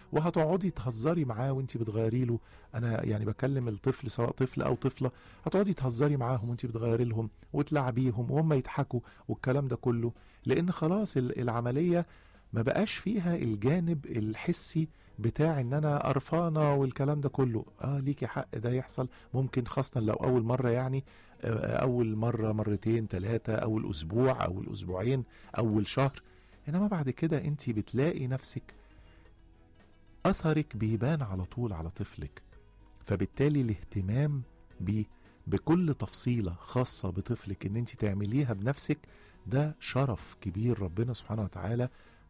وهتقعدي تهزري معاه وانت بتغيري له انا يعني بكلم الطفل سواء طفل او طفله هتقعدي تهزري معاهم وانت بتغيري لهم وتلعبيهم وهم يضحكوا والكلام ده كله لان خلاص ال- العمليه ما بقاش فيها الجانب الحسي بتاع ان انا قرفانه والكلام ده كله اه ليكي حق ده يحصل ممكن خاصه لو اول مره يعني آه، اول مره مرتين ثلاثه اول اسبوع اول اسبوعين اول شهر انما بعد كده انت بتلاقي نفسك اثرك بيبان على طول على طفلك فبالتالي الاهتمام بيه بكل تفصيله خاصه بطفلك ان انت تعمليها بنفسك ده شرف كبير ربنا سبحانه وتعالى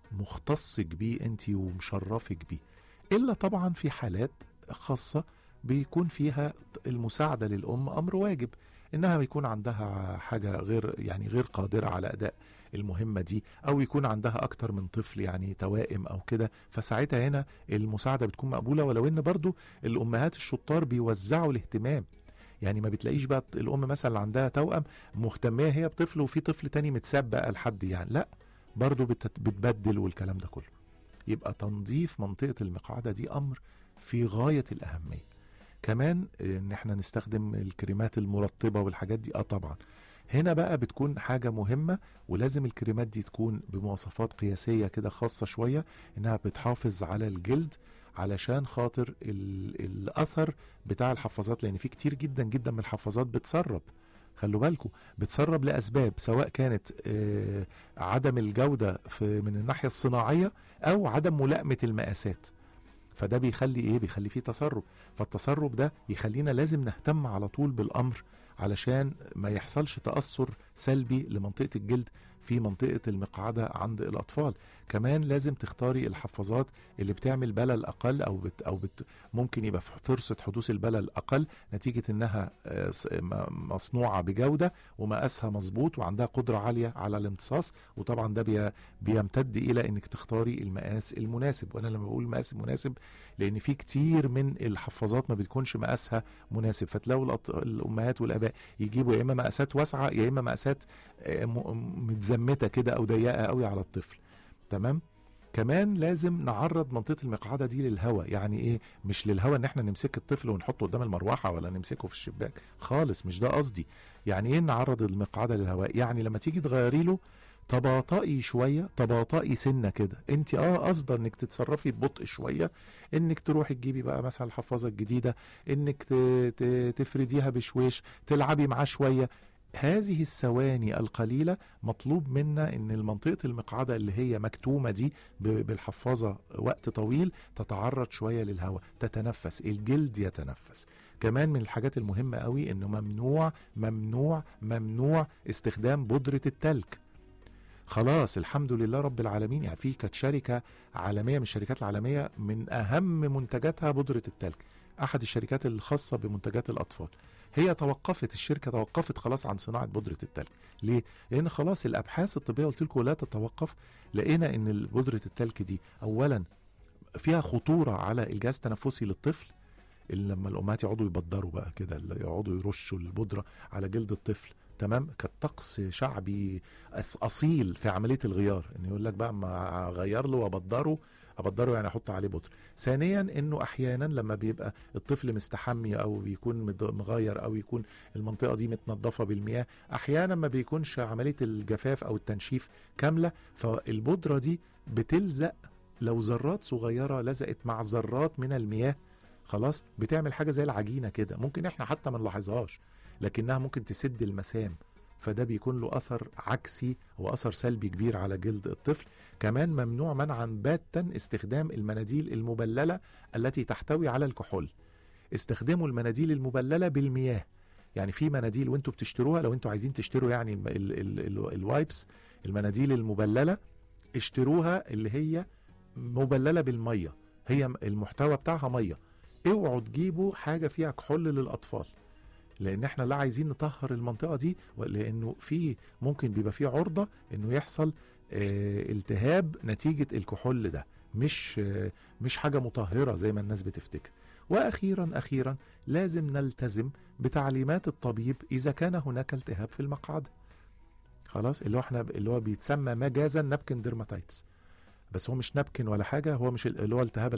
مختصك بيه انت ومشرفك بيه الا طبعا في حالات خاصه بيكون فيها المساعده للام امر واجب انها بيكون عندها حاجه غير يعني غير قادره على اداء المهمه دي او يكون عندها اكتر من طفل يعني توائم او كده فساعتها هنا المساعده بتكون مقبوله ولو ان برضو الامهات الشطار بيوزعوا الاهتمام يعني ما بتلاقيش بقى الام مثلا اللي عندها توأم مهتميه هي بطفل وفي طفل تاني متساب بقى لحد يعني لا برضو بتت- بتبدل والكلام ده كله يبقى تنظيف منطقه المقعده دي امر في غايه الاهميه كمان ان احنا نستخدم الكريمات المرطبه والحاجات دي اه طبعا هنا بقى بتكون حاجة مهمة ولازم الكريمات دي تكون بمواصفات قياسية كده خاصة شوية انها بتحافظ على الجلد علشان خاطر ال- الاثر بتاع الحفاظات لان في كتير جدا جدا من الحفاظات بتسرب خلوا بالكم بتسرب لاسباب سواء كانت آه، عدم الجوده في من الناحيه الصناعيه او عدم ملائمه المقاسات فده بيخلي ايه بيخلي فيه تسرب فالتسرب ده يخلينا لازم نهتم على طول بالامر علشان ما يحصلش تاثر سلبي لمنطقه الجلد في منطقه المقعده عند الاطفال كمان لازم تختاري الحفاظات اللي بتعمل بلل اقل او بت او بت ممكن يبقى في فرصه حدوث البلل اقل نتيجه انها آه، ص- م- مصنوعه بجوده ومقاسها مظبوط وعندها قدره عاليه على الامتصاص وطبعا ده بي بيمتد الى انك تختاري المقاس المناسب وانا لما بقول مقاس مناسب لان في كتير من الحفاظات ما بتكونش مقاسها مناسب فتلاقوا الأط- الامهات والاباء يجيبوا يا اما مقاسات واسعه يا اما مقاسات آه، م- متزمته كده او ضيقه قوي على الطفل تمام كمان لازم نعرض منطقه المقعده دي للهواء يعني ايه مش للهواء ان احنا نمسك الطفل ونحطه قدام المروحه ولا نمسكه في الشباك خالص مش ده قصدي يعني ايه نعرض المقعده للهواء يعني لما تيجي تغيري له تباطئي شويه تباطئي سنه كده انت اه قصده انك تتصرفي ببطء شويه انك تروحي تجيبي بقى مثلا الحفاظه الجديده انك ت- ت- تفرديها بشويش تلعبي معاه شويه هذه الثواني القليله مطلوب منا ان المنطقه المقعده اللي هي مكتومه دي ب- بالحفاظه وقت طويل تتعرض شويه للهواء تتنفس الجلد يتنفس كمان من الحاجات المهمه قوي انه ممنوع ممنوع ممنوع استخدام بودره التلج خلاص الحمد لله رب العالمين يعني في كانت شركه عالميه من الشركات العالميه من اهم منتجاتها بودره التلج احد الشركات الخاصه بمنتجات الاطفال هي توقفت الشركه توقفت خلاص عن صناعه بودره التلج ليه لان خلاص الابحاث الطبيه قلت لكم لا تتوقف لقينا ان بودره التلج دي اولا فيها خطوره على الجهاز التنفسي للطفل اللي لما الامهات يقعدوا يبدروا بقى كده اللي يقعدوا يرشوا البودره على جلد الطفل تمام كانت طقس شعبي أص- اصيل في عمليه الغيار ان يقول لك بقى ما اغير له وابدره ابدره يعني احط عليه بودره ثانيا انه احيانا لما بيبقى الطفل مستحمي او بيكون مد- مغير او يكون المنطقه دي متنظفه بالمياه احيانا ما بيكونش عمليه الجفاف او التنشيف كامله فالبودره دي بتلزق لو ذرات صغيره لزقت مع ذرات من المياه خلاص بتعمل حاجه زي العجينه كده ممكن احنا حتى ما نلاحظهاش لكنها ممكن تسد المسام فده بيكون له اثر عكسي واثر سلبي كبير على جلد الطفل كمان ممنوع منعا باتا استخدام المناديل المبلله التي تحتوي على الكحول استخدموا المناديل المبلله بالمياه يعني في مناديل وانتوا بتشتروها لو انتوا عايزين تشتروا يعني ال ال ال ال الوايبس المناديل المبلله اشتروها اللي هي مبلله بالميه هي المحتوى بتاعها ميه اوعوا تجيبوا حاجه فيها كحول للاطفال لان احنا لا عايزين نطهر المنطقه دي لانه في ممكن بيبقى في عرضه انه يحصل آه، التهاب نتيجه الكحول ده مش آه، مش حاجه مطهره زي ما الناس بتفتكر واخيرا اخيرا لازم نلتزم بتعليمات الطبيب اذا كان هناك التهاب في المقعده خلاص اللي هو احنا اللي هو بيتسمى مجازا نبكن ديرماتايتس بس هو مش نبكن ولا حاجه هو مش ال- اللي هو التهاب